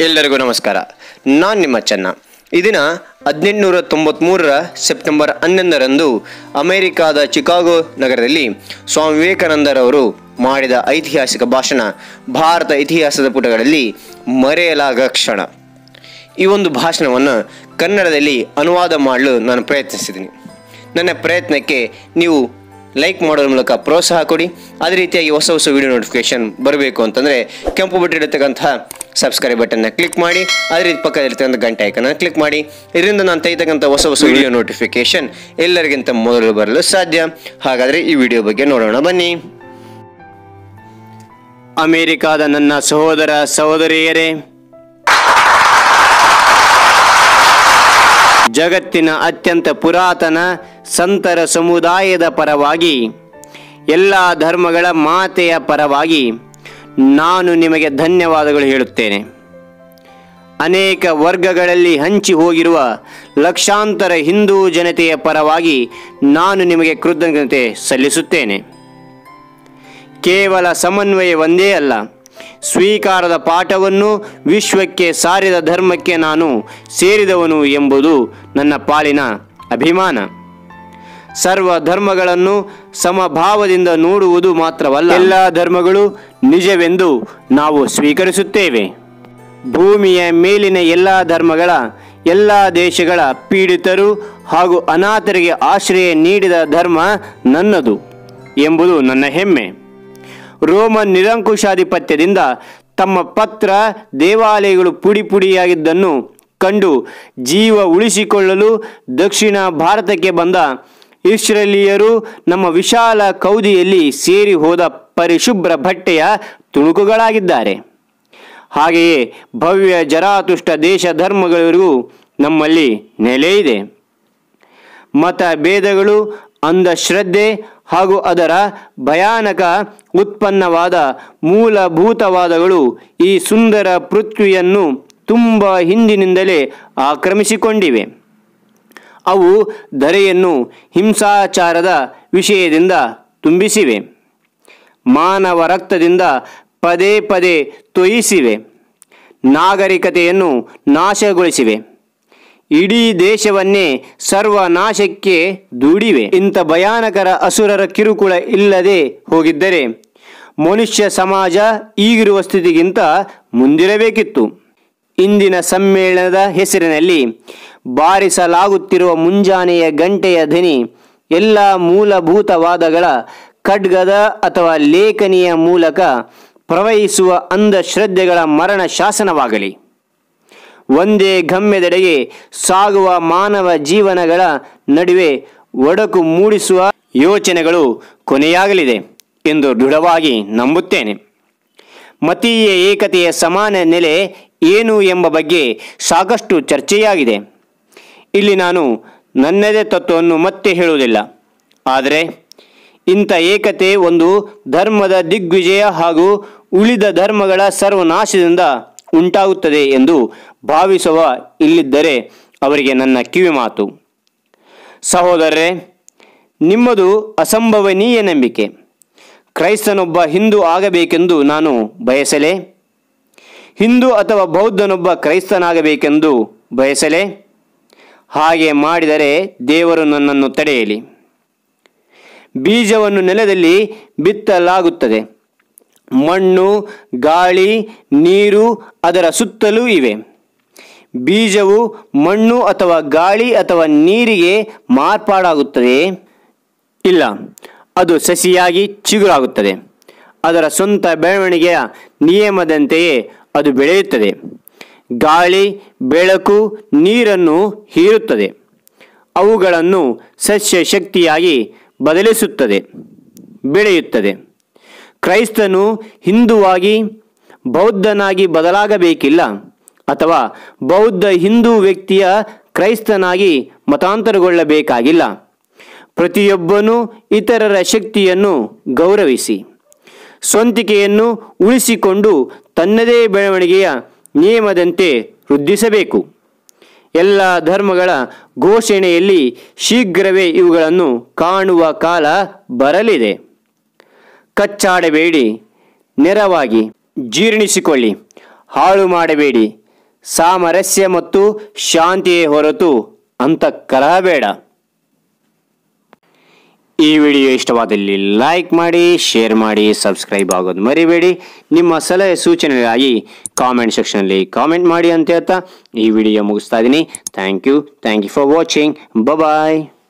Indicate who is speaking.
Speaker 1: ಎಲ್ಲರಿಗೂ ನಮಸ್ಕಾರ ನಾನು ನಿಮ್ಮ ಚೆನ್ನ ಈ ದಿನ ಹದಿನೆಂಟುನೂರ ತೊಂಬತ್ತ್ಮೂರರ ಸೆಪ್ಟೆಂಬರ್ ಹನ್ನೊಂದರಂದು ಅಮೆರಿಕಾದ ಚಿಕಾಗೋ ನಗರದಲ್ಲಿ ಸ್ವಾಮಿ ವಿವೇಕಾನಂದರವರು ಮಾಡಿದ ಐತಿಹಾಸಿಕ ಭಾಷಣ ಭಾರತ ಇತಿಹಾಸದ ಪುಟಗಳಲ್ಲಿ ಮರೆಯಲಾಗ ಕ್ಷಣ ಈ ಒಂದು ಭಾಷಣವನ್ನು ಕನ್ನಡದಲ್ಲಿ ಅನುವಾದ ಮಾಡಲು ನಾನು ಪ್ರಯತ್ನಿಸಿದ್ದೀನಿ ನನ್ನ ಪ್ರಯತ್ನಕ್ಕೆ ನೀವು ಲೈಕ್ ಮಾಡೋದ್ರ ಮೂಲಕ ಪ್ರೋತ್ಸಾಹ ಕೊಡಿ ಅದೇ ರೀತಿಯಾಗಿ ಹೊಸ ಹೊಸ ವಿಡಿಯೋ ನೋಟಿಫಿಕೇಶನ್ ಬರಬೇಕು ಅಂತಂದರೆ ಕೆಂಪು ಬಟ್ಟೆ ಇರತಕ್ಕಂತಹ ಸಬ್ಸ್ಕ್ರೈಬ್ ಬಟನ್ನ ಕ್ಲಿಕ್ ಮಾಡಿ ಅದೇ ರೀತಿ ಪಕ್ಕದಲ್ಲಿರ್ತಕ್ಕಂಥ ಗಂಟೆ ಐಕನ್ನ ಕ್ಲಿಕ್ ಮಾಡಿ ಇದರಿಂದ ನಾನು ತೆಗೆತಕ್ಕಂಥ ಹೊಸ ಹೊಸ ವಿಡಿಯೋ ನೋಟಿಫಿಕೇಶನ್ ಎಲ್ಲರಿಗಿಂತ ಮೊದಲು ಬರಲು ಸಾಧ್ಯ ಹಾಗಾದರೆ ಈ ವಿಡಿಯೋ ಬಗ್ಗೆ ನೋಡೋಣ ಬನ್ನಿ ಅಮೆರಿಕಾದ ನನ್ನ ಸಹೋದರ ಸಹೋದರಿಯರೇ ಜಗತ್ತಿನ ಅತ್ಯಂತ ಪುರಾತನ ಸಂತರ ಸಮುದಾಯದ ಪರವಾಗಿ ಎಲ್ಲ ಧರ್ಮಗಳ ಮಾತೆಯ ಪರವಾಗಿ ನಾನು ನಿಮಗೆ ಧನ್ಯವಾದಗಳು ಹೇಳುತ್ತೇನೆ ಅನೇಕ ವರ್ಗಗಳಲ್ಲಿ ಹಂಚಿ ಹೋಗಿರುವ ಲಕ್ಷಾಂತರ ಹಿಂದೂ ಜನತೆಯ ಪರವಾಗಿ ನಾನು ನಿಮಗೆ ಕೃತಜ್ಞತೆ ಸಲ್ಲಿಸುತ್ತೇನೆ ಕೇವಲ ಸಮನ್ವಯ ಒಂದೇ ಅಲ್ಲ ಸ್ವೀಕಾರದ ಪಾಠವನ್ನು ವಿಶ್ವಕ್ಕೆ ಸಾರಿದ ಧರ್ಮಕ್ಕೆ ನಾನು ಸೇರಿದವನು ಎಂಬುದು ನನ್ನ ಪಾಲಿನ ಅಭಿಮಾನ ಸರ್ವ ಧರ್ಮಗಳನ್ನು ಸಮಭಾವದಿಂದ ನೋಡುವುದು ಮಾತ್ರವಲ್ಲ ಎಲ್ಲ ಧರ್ಮಗಳು ನಿಜವೆಂದು ನಾವು ಸ್ವೀಕರಿಸುತ್ತೇವೆ ಭೂಮಿಯ ಮೇಲಿನ ಎಲ್ಲ ಧರ್ಮಗಳ ಎಲ್ಲ ದೇಶಗಳ ಪೀಡಿತರು ಹಾಗೂ ಅನಾಥರಿಗೆ ಆಶ್ರಯ ನೀಡಿದ ಧರ್ಮ ನನ್ನದು ಎಂಬುದು ನನ್ನ ಹೆಮ್ಮೆ ರೋಮನ್ ನಿರಂಕುಶಾಧಿಪತ್ಯದಿಂದ ತಮ್ಮ ಪತ್ರ ದೇವಾಲಯಗಳು ಪುಡಿ ಪುಡಿಯಾಗಿದ್ದನ್ನು ಕಂಡು ಜೀವ ಉಳಿಸಿಕೊಳ್ಳಲು ದಕ್ಷಿಣ ಭಾರತಕ್ಕೆ ಬಂದ ಇಸ್ರೇಲಿಯರು ನಮ್ಮ ವಿಶಾಲ ಕೌದಿಯಲ್ಲಿ ಸೇರಿ ಹೋದ ಪರಿಶುಭ್ರ ಬಟ್ಟೆಯ ತುಣುಕುಗಳಾಗಿದ್ದಾರೆ ಹಾಗೆಯೇ ಭವ್ಯ ಜರಾತುಷ್ಟ ದೇಶ ಧರ್ಮಗಳಿಗೂ ನಮ್ಮಲ್ಲಿ ನೆಲೆ ಇದೆ ಮತ ಭೇದಗಳು ಅಂಧಶ್ರದ್ಧೆ ಹಾಗೂ ಅದರ ಭಯಾನಕ ಉತ್ಪನ್ನವಾದ ಮೂಲಭೂತವಾದಗಳು ಈ ಸುಂದರ ಪೃಥ್ವಿಯನ್ನು ತುಂಬ ಹಿಂದಿನಿಂದಲೇ ಆಕ್ರಮಿಸಿಕೊಂಡಿವೆ ಅವು ಧರೆಯನ್ನು ಹಿಂಸಾಚಾರದ ವಿಷಯದಿಂದ ತುಂಬಿಸಿವೆ ಮಾನವ ರಕ್ತದಿಂದ ಪದೇ ಪದೇ ತೊಯಿಸಿವೆ ನಾಗರಿಕತೆಯನ್ನು ನಾಶಗೊಳಿಸಿವೆ ಇಡೀ ದೇಶವನ್ನೇ ಸರ್ವನಾಶಕ್ಕೆ ದೂಡಿವೆ ಇಂಥ ಭಯಾನಕರ ಅಸುರರ ಕಿರುಕುಳ ಇಲ್ಲದೆ ಹೋಗಿದ್ದರೆ ಮನುಷ್ಯ ಸಮಾಜ ಈಗಿರುವ ಸ್ಥಿತಿಗಿಂತ ಮುಂದಿರಬೇಕಿತ್ತು ಇಂದಿನ ಸಮ್ಮೇಳನದ ಹೆಸರಿನಲ್ಲಿ ಬಾರಿಸಲಾಗುತ್ತಿರುವ ಮುಂಜಾನೆಯ ಗಂಟೆಯ ಧ್ವನಿ ಎಲ್ಲ ಮೂಲಭೂತವಾದಗಳ ಖಡ್ಗದ ಅಥವಾ ಲೇಖನಿಯ ಮೂಲಕ ಪ್ರವಹಿಸುವ ಅಂಧಶ್ರದ್ಧೆಗಳ ಮರಣ ಶಾಸನವಾಗಲಿ ಒಂದೇ ಗಮ್ಯದೆಡೆಗೆ ಸಾಗುವ ಮಾನವ ಜೀವನಗಳ ನಡುವೆ ಒಡಕು ಮೂಡಿಸುವ ಯೋಚನೆಗಳು ಕೊನೆಯಾಗಲಿದೆ ಎಂದು ದೃಢವಾಗಿ ನಂಬುತ್ತೇನೆ ಮತೀಯ ಏಕತೆಯ ಸಮಾನ ನೆಲೆ ಏನು ಎಂಬ ಬಗ್ಗೆ ಸಾಕಷ್ಟು ಚರ್ಚೆಯಾಗಿದೆ ಇಲ್ಲಿ ನಾನು ನನ್ನದೇ ತತ್ವವನ್ನು ಮತ್ತೆ ಹೇಳುವುದಿಲ್ಲ ಆದರೆ ಇಂಥ ಏಕತೆ ಒಂದು ಧರ್ಮದ ದಿಗ್ವಿಜಯ ಹಾಗೂ ಉಳಿದ ಧರ್ಮಗಳ ಸರ್ವನಾಶದಿಂದ ಉಂಟಾಗುತ್ತದೆ ಎಂದು ಭಾವಿಸುವ ಇಲ್ಲಿದ್ದರೆ ಅವರಿಗೆ ನನ್ನ ಕಿವಿ ಮಾತು ಸಹೋದರರೇ ನಿಮ್ಮದು ಅಸಂಭವನೀಯ ನಂಬಿಕೆ ಕ್ರೈಸ್ತನೊಬ್ಬ ಹಿಂದೂ ಆಗಬೇಕೆಂದು ನಾನು ಬಯಸಲೇ ಹಿಂದೂ ಅಥವಾ ಬೌದ್ಧನೊಬ್ಬ ಕ್ರೈಸ್ತನಾಗಬೇಕೆಂದು ಬಯಸಲೇ ಹಾಗೆ ಮಾಡಿದರೆ ದೇವರು ನನ್ನನ್ನು ತಡೆಯಲಿ ಬೀಜವನ್ನು ನೆಲದಲ್ಲಿ ಬಿತ್ತಲಾಗುತ್ತದೆ ಮಣ್ಣು ಗಾಳಿ ನೀರು ಅದರ ಸುತ್ತಲೂ ಇವೆ ಬೀಜವು ಮಣ್ಣು ಅಥವಾ ಗಾಳಿ ಅಥವಾ ನೀರಿಗೆ ಮಾರ್ಪಾಡಾಗುತ್ತದೆ ಇಲ್ಲ ಅದು ಸಸಿಯಾಗಿ ಚಿಗುರಾಗುತ್ತದೆ ಅದರ ಸ್ವಂತ ಬೆಳವಣಿಗೆಯ ನಿಯಮದಂತೆಯೇ ಅದು ಬೆಳೆಯುತ್ತದೆ ಗಾಳಿ ಬೆಳಕು ನೀರನ್ನು ಹೀರುತ್ತದೆ ಅವುಗಳನ್ನು ಸಸ್ಯ ಶಕ್ತಿಯಾಗಿ ಬದಲಿಸುತ್ತದೆ ಬೆಳೆಯುತ್ತದೆ ಕ್ರೈಸ್ತನು ಹಿಂದುವಾಗಿ ಬೌದ್ಧನಾಗಿ ಬದಲಾಗಬೇಕಿಲ್ಲ ಅಥವಾ ಬೌದ್ಧ ಹಿಂದೂ ವ್ಯಕ್ತಿಯ ಕ್ರೈಸ್ತನಾಗಿ ಮತಾಂತರಗೊಳ್ಳಬೇಕಾಗಿಲ್ಲ ಪ್ರತಿಯೊಬ್ಬನೂ ಇತರರ ಶಕ್ತಿಯನ್ನು ಗೌರವಿಸಿ ಸ್ವಂತಿಕೆಯನ್ನು ಉಳಿಸಿಕೊಂಡು ತನ್ನದೇ ಬೆಳವಣಿಗೆಯ ನಿಯಮದಂತೆ ವೃದ್ಧಿಸಬೇಕು ಎಲ್ಲ ಧರ್ಮಗಳ ಘೋಷಣೆಯಲ್ಲಿ ಶೀಘ್ರವೇ ಇವುಗಳನ್ನು ಕಾಣುವ ಕಾಲ ಬರಲಿದೆ ಕಚ್ಚಾಡಬೇಡಿ ನೆರವಾಗಿ ಜೀರ್ಣಿಸಿಕೊಳ್ಳಿ ಹಾಳು ಮಾಡಬೇಡಿ ಸಾಮರಸ್ಯ ಮತ್ತು ಶಾಂತಿಯೇ ಹೊರತು ಅಂತ ಕಲಹ ಬೇಡ ಈ ವಿಡಿಯೋ ಇಷ್ಟವಾದಲ್ಲಿ ಲೈಕ್ ಮಾಡಿ ಶೇರ್ ಮಾಡಿ ಸಬ್ಸ್ಕ್ರೈಬ್ ಆಗೋದು ಮರಿಬೇಡಿ ನಿಮ್ಮ ಸಲಹೆ ಸೂಚನೆಗಾಗಿ ಕಾಮೆಂಟ್ ಸೆಕ್ಷನಲ್ಲಿ ಕಾಮೆಂಟ್ ಮಾಡಿ ಅಂತ ಹೇಳ್ತಾ ಈ ವಿಡಿಯೋ ಮುಗಿಸ್ತಾ ಇದ್ದೀನಿ thank you thank you for watching bye